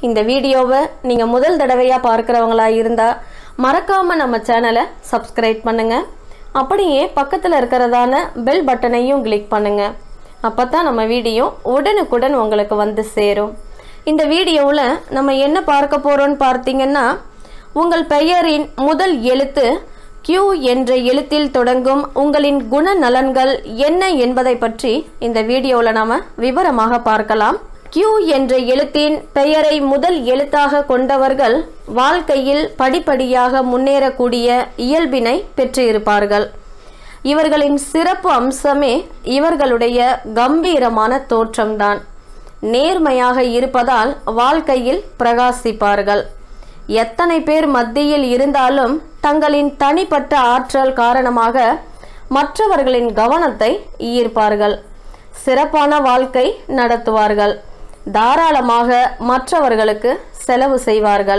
இந்த வீடியோவை நீங்கள் முதல் தடவையாக பார்க்குறவங்களா இருந்தால் மறக்காமல் நம்ம சேனலை சப்ஸ்கிரைப் பண்ணுங்கள் அப்படியே பக்கத்தில் இருக்கிறதான பெல் பட்டனையும் கிளிக் பண்ணுங்கள் அப்போ தான் நம்ம வீடியோ உடனுக்குடன் உங்களுக்கு வந்து சேரும் இந்த வீடியோவில் நம்ம என்ன பார்க்க போகிறோம்னு பார்த்தீங்கன்னா உங்கள் பெயரின் முதல் எழுத்து Q என்ற எழுத்தில் தொடங்கும் உங்களின் குணநலன்கள் என்ன என்பதை பற்றி இந்த வீடியோவில் நாம் விவரமாக பார்க்கலாம் Q என்ற எழுத்தின் பெயரை முதல் எழுத்தாக கொண்டவர்கள் வாழ்க்கையில் படிப்படியாக முன்னேறக்கூடிய இயல்பினை பெற்றிருப்பார்கள் இவர்களின் சிறப்பு அம்சமே இவர்களுடைய கம்பீரமான தோற்றம்தான் நேர்மையாக இருப்பதால் வாழ்க்கையில் பிரகாசிப்பார்கள் எத்தனை பேர் மத்தியில் இருந்தாலும் தங்களின் தனிப்பட்ட ஆற்றல் காரணமாக மற்றவர்களின் கவனத்தை ஈர்ப்பார்கள் சிறப்பான வாழ்க்கை நடத்துவார்கள் தாராளமாக மற்றவர்களுக்கு செலவு செய்வார்கள்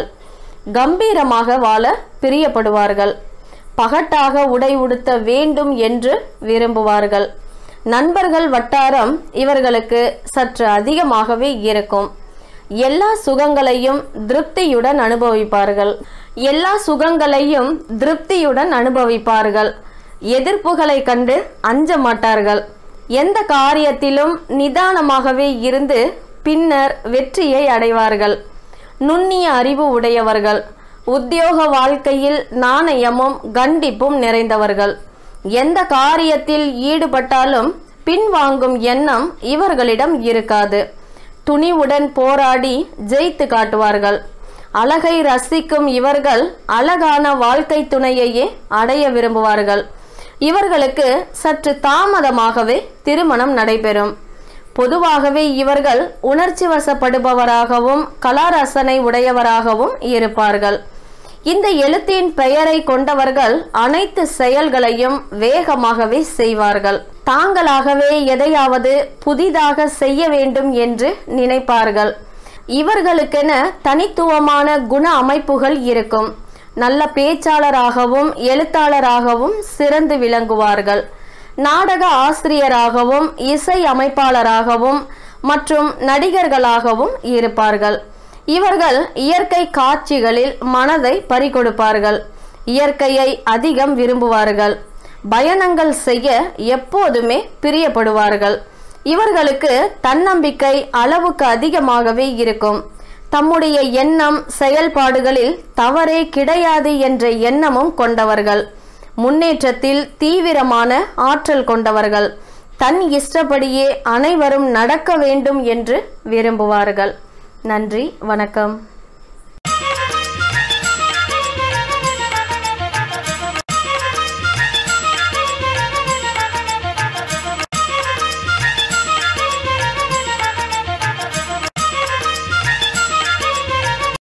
கம்பீரமாக வாழ பிரியப்படுவார்கள் பகட்டாக உடை உடுத்த வேண்டும் என்று விரும்புவார்கள் நண்பர்கள் வட்டாரம் இவர்களுக்கு சற்று அதிகமாகவே இருக்கும் எல்லா சுகங்களையும் திருப்தியுடன் அனுபவிப்பார்கள் எல்லா சுகங்களையும் திருப்தியுடன் அனுபவிப்பார்கள் எதிர்ப்புகளை கண்டு அஞ்ச மாட்டார்கள் எந்த காரியத்திலும் நிதானமாகவே இருந்து பின்னர் வெற்றியை அடைவார்கள் நுண்ணிய அறிவு உடையவர்கள் உத்தியோக வாழ்க்கையில் நாணயமும் கண்டிப்பும் நிறைந்தவர்கள் எந்த காரியத்தில் ஈடுபட்டாலும் பின்வாங்கும் எண்ணம் இவர்களிடம் இருக்காது துணிவுடன் போராடி ஜெயித்து காட்டுவார்கள் அழகை ரசிக்கும் இவர்கள் அழகான வாழ்க்கை துணையையே அடைய விரும்புவார்கள் இவர்களுக்கு சற்று தாமதமாகவே திருமணம் நடைபெறும் பொதுவாகவே இவர்கள் உணர்ச்சி வசப்படுபவராகவும் கலாரசனை உடையவராகவும் இருப்பார்கள் இந்த எழுத்தின் பெயரை கொண்டவர்கள் அனைத்து செயல்களையும் வேகமாகவே செய்வார்கள் தாங்களாகவே எதையாவது புதிதாக செய்ய வேண்டும் என்று நினைப்பார்கள் இவர்களுக்கென தனித்துவமான குண அமைப்புகள் இருக்கும் நல்ல பேச்சாளராகவும் எழுத்தாளராகவும் சிறந்து விளங்குவார்கள் நாடக ஆசிரியராகவும் இசை அமைப்பாளராகவும் மற்றும் நடிகர்களாகவும் இருப்பார்கள் இவர்கள் இயற்கை காட்சிகளில் மனதை பறிகொடுப்பார்கள் இயற்கையை அதிகம் விரும்புவார்கள் பயணங்கள் செய்ய எப்போதுமே பிரியப்படுவார்கள் இவர்களுக்கு தன்னம்பிக்கை அளவுக்கு அதிகமாகவே இருக்கும் தம்முடைய எண்ணம் செயல்பாடுகளில் தவறே கிடையாது என்ற எண்ணமும் கொண்டவர்கள் முன்னேற்றத்தில் தீவிரமான ஆற்றல் கொண்டவர்கள் தன் இஷ்டப்படியே அனைவரும் நடக்க வேண்டும் என்று விரும்புவார்கள் நன்றி வணக்கம்